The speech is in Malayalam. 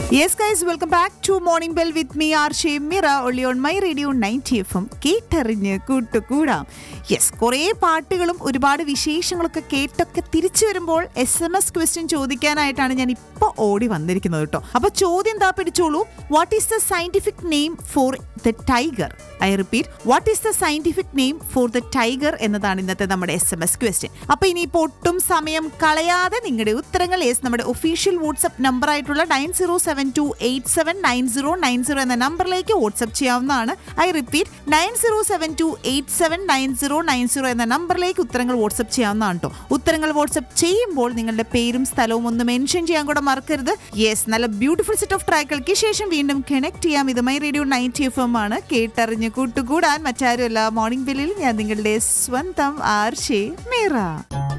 yes guys welcome back to morning bell with me R Shemira only on my radio ninety F M കേട്ടറിഞ്ഞ് കൂട്ടുകൂടാം യെസ് കുറേ പാട്ടുകളും ഒരുപാട് വിശേഷങ്ങളൊക്കെ കേട്ടൊക്കെ തിരിച്ചു വരുമ്പോൾ എസ് എം എസ് ക്വസ്റ്റ്യൻ ചോദിക്കാനായിട്ടാണ് ഞാൻ ഇപ്പോൾ ഓടി വന്നിരിക്കുന്നത് കേട്ടോ അപ്പൊ ചോദ്യം എന്താ പിടിച്ചോളൂ what is the scientific name for the tiger I repeat what is the scientific name for the tiger എന്നതാണ് ഇന്നത്തെ നമ്മുടെ എസ് എം എസ് ക്വസ്റ്റ്യൻ അപ്പൊ ഇനിയിപ്പോൾ ഒട്ടും സമയം കളയാതെ നിങ്ങളുടെ ഉത്തരങ്ങൾ യെസ് നമ്മുടെ ഒഫീഷ്യൽ വാട്സ്ആപ്പ് നമ്പർ ആയിട്ടുള്ള nine zero seven two eight seven nine zero nine zero എന്ന നമ്പറിലേക്ക് വാട്സ്ആപ്പ് ചെയ്യാവുന്നതാണ് I repeat nine zero seven two eight seven nine zero nine zero എന്ന നമ്പറിലേക്ക് ഉത്തരങ്ങൾ വാട്സ്ആപ്പ് ചെയ്യാവുന്നതാണ് കേട്ടോ ഉത്തരങ്ങൾ വാട്സ്ആപ്പ് ചെയ്യുമ്പോൾ നിങ്ങളുടെ പേരും സ്ഥലവും ഒന്ന് മെൻഷൻ ചെയ്യാൻ കൂടെ മറക്കരുത് യെസ് നല്ല ബ്യൂട്ടിഫുൾ സെറ്റ് ഓഫ് ട്രാക്കുകൾക്ക് ശേഷം വീണ്ടും കണക്ട് ചെയ്യാം ഇത് my radio ninety F M ആണ് കേട്ടറിഞ്ഞ് കൂട്ടുകൂടാൻ മറ്റാരുമല്ല മോർണിംഗ് ബില്ലിൽ ഞാൻ നിങ്ങളുടെ സ്വന്തം ആർ ഷേ മീറ